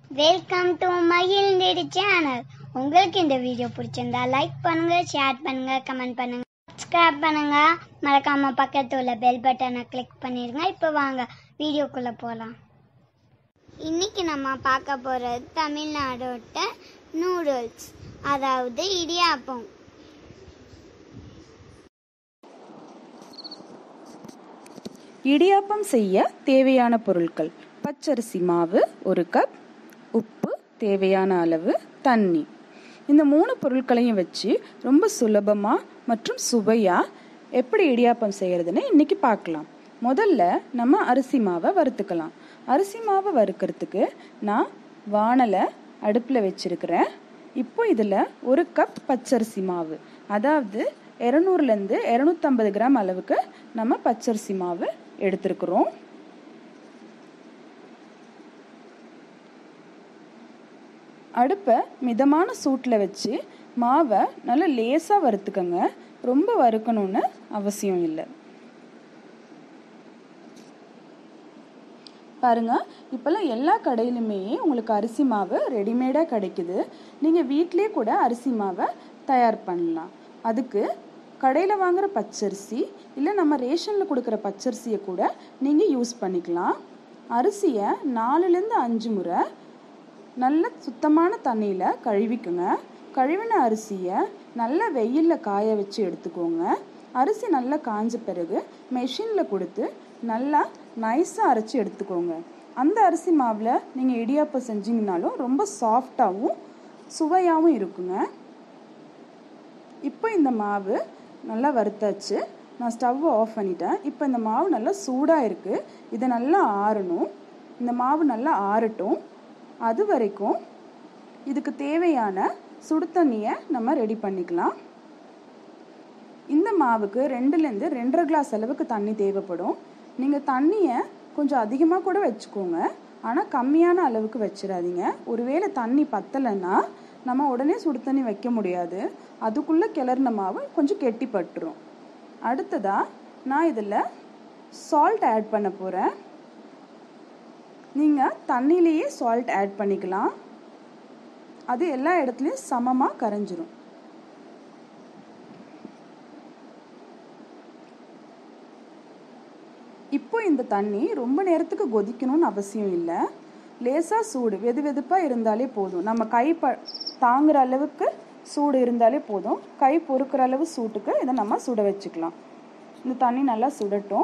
welcome to மகிழ்ந்தேடி channel உங்களுக்கு இந்த video பிடிச்சிருந்தா லைக் பண்ணுங்க ஷேர் பண்ணுங்க கமெண்ட் பண்ணுங்க சப்ஸ்கிரைப் பண்ணுங்க மறக்காம பக்கத்துல உள்ள பெல் பட்டனை கிளிக் பண்ணிருங்க இப்போ வாங்க வீடியோக்குள்ள போகலாம் இன்னைக்கு நம்ம பார்க்க போறது தமிழ்நாடோட நூடுல்ஸ் அதாவது இடியாப்பம் இடியாப்பம் செய்ய தேவையான பொருட்கள் பச்சரிசி மாவு ஒரு கப் உப்பு தேவையான அளவு தண்ணி இந்த மூணு பொருட்களையும் வச்சு ரொம்ப சுலபமாக மற்றும் சுவையாக எப்படி இடியாப்பம் செய்கிறதுன்னு இன்னைக்கு பார்க்கலாம் முதல்ல நம்ம அரிசி மாவை வறுத்துக்கலாம் அரிசி மாவை வறுக்கிறதுக்கு நான் வானலை அடுப்பில் வச்சிருக்கிறேன் இப்போ இதில் ஒரு கப் பச்சரிசி மாவு அதாவது இரநூறுலேருந்து இரநூத்தம்பது கிராம் அளவுக்கு நம்ம பச்சரிசி மாவு எடுத்திருக்கிறோம் அடுப்பை மிதமான சூட்டில் வச்சு மாவை நல்லா லேசாக வறுத்துக்கங்க ரொம்ப வறுக்கணும்னு அவசியம் இல்லை பாருங்க இப்போல்லாம் எல்லா கடையிலுமே உங்களுக்கு அரிசி மாவு ரெடிமேடாக கிடைக்குது நீங்கள் வீட்டிலே கூட அரிசி மாவை தயார் பண்ணலாம் அதுக்கு கடையில் வாங்குற பச்சரிசி இல்லை நம்ம ரேஷனில் கொடுக்குற பச்சரிசியை கூட நீங்கள் யூஸ் பண்ணிக்கலாம் அரிசியை நாலுலேருந்து அஞ்சு முறை நல்ல சுத்தமான தண்ணியில் கழுவிக்குங்க கழுவின அரிசியை நல்ல வெயிலில் காய வச்சு எடுத்துக்கோங்க அரிசி நல்லா காஞ்ச பிறகு மெஷினில் கொடுத்து நல்லா நைஸாக அரைச்சி எடுத்துக்கோங்க அந்த அரிசி மாவில் நீங்கள் இடியாப்பம் செஞ்சீங்கனாலும் ரொம்ப சாஃப்டாகவும் சுவையாகவும் இருக்குங்க இப்போ இந்த மாவு நல்லா வறுத்தாச்சு நான் ஸ்டவ் ஆஃப் பண்ணிட்டேன் இப்போ இந்த மாவு நல்லா சூடாக இருக்குது இதை நல்லா ஆறணும் இந்த மாவு நல்லா ஆறட்டும் அது வரைக்கும் இதுக்கு தேவையான சுடு தண்ணியை நம்ம ரெடி பண்ணிக்கலாம் இந்த மாவுக்கு ரெண்டுலேருந்து ரெண்டரை கிளாஸ் அளவுக்கு தண்ணி தேவைப்படும் நீங்கள் தண்ணியை கொஞ்சம் அதிகமாக கூட வச்சுக்கோங்க ஆனால் கம்மியான அளவுக்கு வச்சிடாதீங்க ஒருவேளை தண்ணி பத்தலைன்னா நம்ம உடனே சுடு தண்ணி வைக்க முடியாது அதுக்குள்ளே கிளறின மாவு கொஞ்சம் கெட்டி பட்டுரும் அடுத்ததாக நான் இதில் சால்ட் ஆட் பண்ண போகிறேன் நீங்கள் தண்ணியிலேயே சால்ட் ஆட் பண்ணிக்கலாம் அது எல்லா இடத்துலையும் சமமாக கரைஞ்சிரும் இப்போ இந்த தண்ணி ரொம்ப நேரத்துக்கு கொதிக்கணும்னு அவசியம் இல்லை லேசாக சூடு வெது வெதுப்பாக இருந்தாலே போதும் நம்ம கை ப தாங்குற அளவுக்கு சூடு இருந்தாலே போதும் கை பொறுக்கிற அளவு சூட்டுக்கு இதை நம்ம சுட வச்சுக்கலாம் இந்த தண்ணி நல்லா சுடட்டும்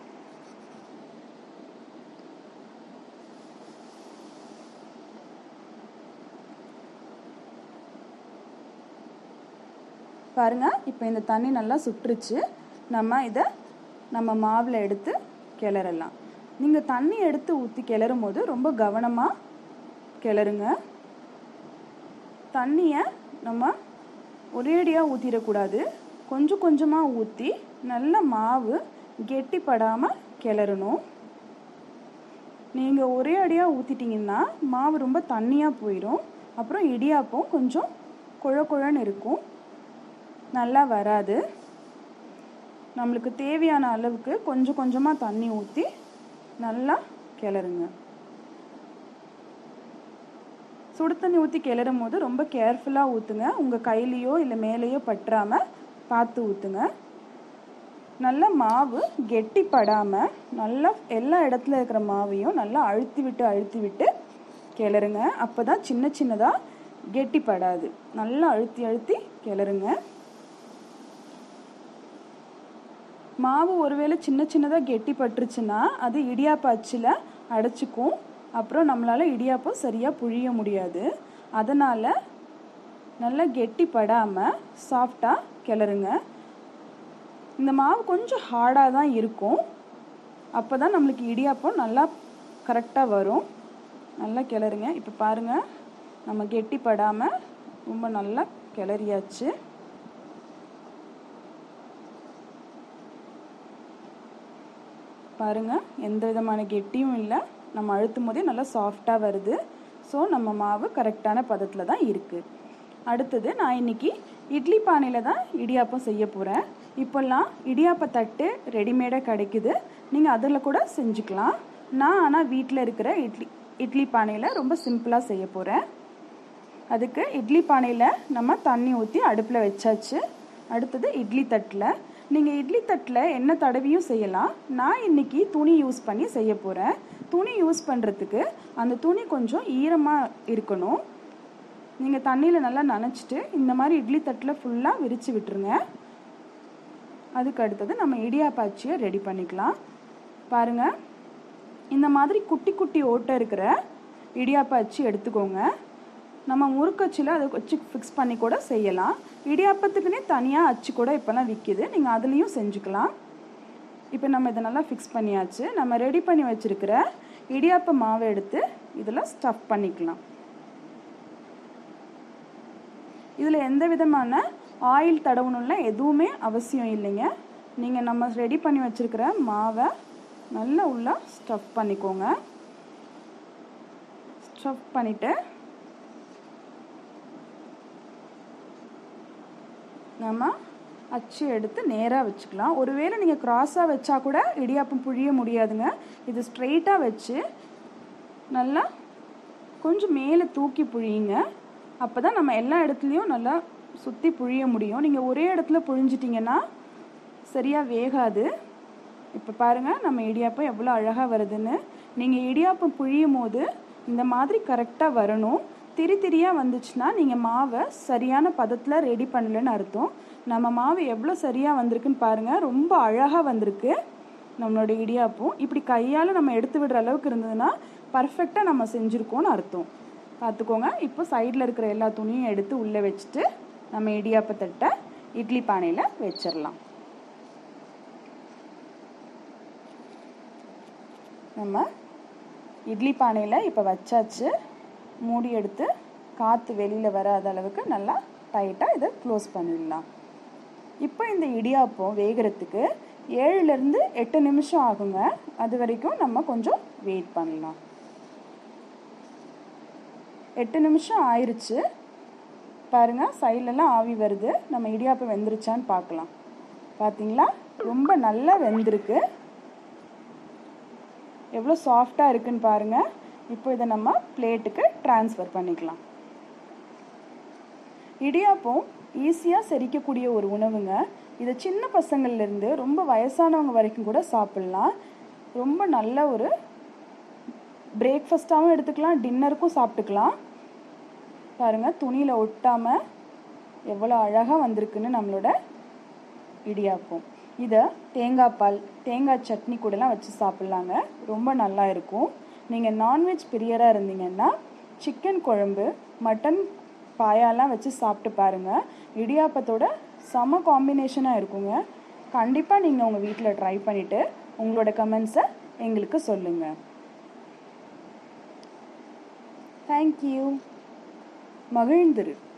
பாருங்க இப்போ இந்த தண்ணி நல்லா சுட்டுருச்சு நம்ம இதை நம்ம மாவில் எடுத்து கிளறலாம் நீங்கள் தண்ணி எடுத்து ஊற்றி கிளறும் போது ரொம்ப கவனமாக கிளறுங்க தண்ணியை நம்ம ஒரேடியாக ஊற்றிடக்கூடாது கொஞ்சம் கொஞ்சமாக ஊற்றி நல்ல மாவு கெட்டிப்படாமல் கிளறணும் நீங்கள் ஒரே அடியாக ஊற்றிட்டிங்கன்னா மாவு ரொம்ப தண்ணியாக போயிடும் அப்புறம் இடியாப்பம் கொஞ்சம் குழ குழன்னு இருக்கும் நல்லா வராது நம்மளுக்கு தேவையான அளவுக்கு கொஞ்சம் கொஞ்சமாக தண்ணி ஊற்றி நல்லா கிளறுங்க சுடு தண்ணி ஊற்றி கிளறும் போது ரொம்ப கேர்ஃபுல்லாக ஊற்றுங்க உங்கள் கையிலையோ இல்லை மேலேயோ பற்றாமல் பார்த்து ஊற்றுங்க நல்ல மாவு கெட்டி படாமல் நல்லா எல்லா இடத்துல இருக்கிற மாவையும் நல்லா அழுத்தி விட்டு அழுத்தி விட்டு கிளறுங்க அப்போ தான் சின்ன சின்னதாக கெட்டிப்படாது நல்லா அழுத்தி அழுத்தி கிளறுங்க மாவு ஒருவேளை சின்ன சின்னதாக கெட்டி பட்டுருச்சுன்னா அது இடியாப்ப அச்சில் அடைச்சிக்கும் அப்புறம் நம்மளால் இடியாப்பம் சரியாக புழிய முடியாது அதனால் நல்லா கெட்டி படாமல் சாஃப்டாக கிளறுங்க இந்த மாவு கொஞ்சம் ஹார்டாக தான் இருக்கும் அப்போ தான் நம்மளுக்கு இடியாப்பம் நல்லா கரெக்டாக வரும் நல்லா கிளறுங்க இப்போ பாருங்கள் நம்ம கெட்டி படாமல் ரொம்ப நல்லா கிளறியாச்சு பாருங்க எந்த விதமான கெட்டியும் இல்லை நம்ம அழுத்தும் போதே நல்லா சாஃப்டாக வருது ஸோ நம்ம மாவு கரெக்டான பதத்தில் தான் இருக்குது அடுத்தது நான் இன்னைக்கு இட்லி பானையில் தான் இடியாப்பம் செய்ய போகிறேன் இப்போல்லாம் இடியாப்ப தட்டு ரெடிமேடாக கிடைக்குது நீங்கள் அதில் கூட செஞ்சுக்கலாம் நான் ஆனால் வீட்டில் இருக்கிற இட்லி இட்லி பானையில் ரொம்ப சிம்பிளாக செய்ய போகிறேன் அதுக்கு இட்லி பானையில் நம்ம தண்ணி ஊற்றி அடுப்பில் வச்சாச்சு அடுத்தது இட்லி தட்டில் நீங்கள் இட்லி தட்டில் என்ன தடவியும் செய்யலாம் நான் இன்னைக்கு துணி யூஸ் பண்ணி செய்ய போகிறேன் துணி யூஸ் பண்ணுறதுக்கு அந்த துணி கொஞ்சம் ஈரமாக இருக்கணும் நீங்கள் தண்ணியில் நல்லா நனைச்சிட்டு இந்த மாதிரி இட்லி தட்டில் ஃபுல்லாக விரித்து விட்டுருங்க அதுக்கு அடுத்தது நம்ம இடியாப்பாச்சியை ரெடி பண்ணிக்கலாம் பாருங்கள் இந்த மாதிரி குட்டி குட்டி ஓட்டை இருக்கிற இடியாப்பாச்சி எடுத்துக்கோங்க நம்ம முறுக்கச்சில் அதை வச்சு ஃபிக்ஸ் பண்ணி கூட செய்யலாம் இடியாப்பத்துக்குன்னே தனியாக அச்சு கூட இப்போல்லாம் விற்கிது நீங்கள் அதுலேயும் செஞ்சுக்கலாம் இப்போ நம்ம இதை நல்லா ஃபிக்ஸ் பண்ணியாச்சு நம்ம ரெடி பண்ணி வச்சுருக்கிற இடியாப்ப மாவை எடுத்து இதில் ஸ்டஃப் பண்ணிக்கலாம் இதில் எந்த விதமான ஆயில் தடவணும்லாம் எதுவுமே அவசியம் இல்லைங்க நீங்கள் நம்ம ரெடி பண்ணி வச்சுருக்கிற மாவை நல்லா உள்ள ஸ்டஃப் பண்ணிக்கோங்க ஸ்டஃப் பண்ணிவிட்டு நம்ம அச்சு எடுத்து நேராக வச்சுக்கலாம் ஒருவேளை நீங்கள் க்ராஸாக வச்சா கூட இடியாப்பம் புழிய முடியாதுங்க இது ஸ்ட்ரெயிட்டாக வச்சு நல்லா கொஞ்சம் மேலே தூக்கி புழியுங்க அப்போ தான் நம்ம எல்லா இடத்துலையும் நல்லா சுற்றி புழிய முடியும் நீங்கள் ஒரே இடத்துல புழிஞ்சிட்டிங்கன்னா சரியாக வேகாது இப்போ பாருங்கள் நம்ம இடியாப்பம் எவ்வளோ அழகாக வருதுன்னு நீங்கள் இடியாப்பம் புழியும் போது இந்த மாதிரி கரெக்டாக வரணும் திரி திரியாக வந்துச்சுன்னா நீங்கள் மாவை சரியான பதத்தில் ரெடி பண்ணலன்னு அர்த்தம் நம்ம மாவு எவ்வளோ சரியாக வந்திருக்குன்னு பாருங்கள் ரொம்ப அழகாக வந்திருக்கு நம்மளோட இடியாப்பம் இப்படி கையால் நம்ம எடுத்து விடுற அளவுக்கு இருந்ததுன்னா பர்ஃபெக்டாக நம்ம செஞ்சுருக்கோம்னு அர்த்தம் பார்த்துக்கோங்க இப்போ சைடில் இருக்கிற எல்லா துணியும் எடுத்து உள்ளே வச்சுட்டு நம்ம இடியாப்பத்தட்டை இட்லி பானையில் வச்சிடலாம் நம்ம இட்லி பானையில் இப்போ வச்சாச்சு மூடி எடுத்து காற்று வெளியில் வராத அளவுக்கு நல்லா டைட்டாக இதை க்ளோஸ் பண்ணிடலாம் இப்போ இந்த இடியாப்பம் வேகிறதுக்கு ஏழுலேருந்து எட்டு நிமிஷம் ஆகுங்க அது வரைக்கும் நம்ம கொஞ்சம் வெயிட் பண்ணலாம் எட்டு நிமிஷம் ஆயிருச்சு பாருங்க சைட்லலாம் ஆவி வருது நம்ம இடியாப்பம் வெந்துருச்சான்னு பார்க்கலாம் பார்த்தீங்களா ரொம்ப நல்லா வெந்திருக்கு எவ்வளோ சாஃப்டாக இருக்குன்னு பாருங்க இப்போ இதை நம்ம பிளேட்டுக்கு ட்ரான்ஸ்ஃபர் பண்ணிக்கலாம் இடியாப்பம் ஈஸியாக செரிக்கக்கூடிய ஒரு உணவுங்க இதை சின்ன பசங்கள்லேருந்து ரொம்ப வயசானவங்க வரைக்கும் கூட சாப்பிட்லாம் ரொம்ப நல்ல ஒரு பிரேக்ஃபாஸ்ட்டாகவும் எடுத்துக்கலாம் டின்னருக்கும் சாப்பிட்டுக்கலாம் பாருங்கள் துணியில் ஒட்டாமல் எவ்வளோ அழகாக வந்திருக்குன்னு நம்மளோட இடியாப்பம் இதை தேங்காய் பால் தேங்காய் சட்னி கூடலாம் வச்சு சாப்பிட்லாங்க ரொம்ப நல்லா இருக்கும் நீங்கள் நான்வெஜ் பிரியராக இருந்தீங்கன்னா சிக்கன் குழம்பு மட்டன் பாயாலாம் வச்சு சாப்பிட்டு பாருங்கள் இடியாப்பத்தோட செம காம்பினேஷனாக இருக்குங்க கண்டிப்பாக நீங்கள் உங்கள் வீட்டில் ட்ரை பண்ணிவிட்டு உங்களோட கமெண்ட்ஸை எங்களுக்கு சொல்லுங்கள் தேங்க்யூ மகிழ்ந்திரு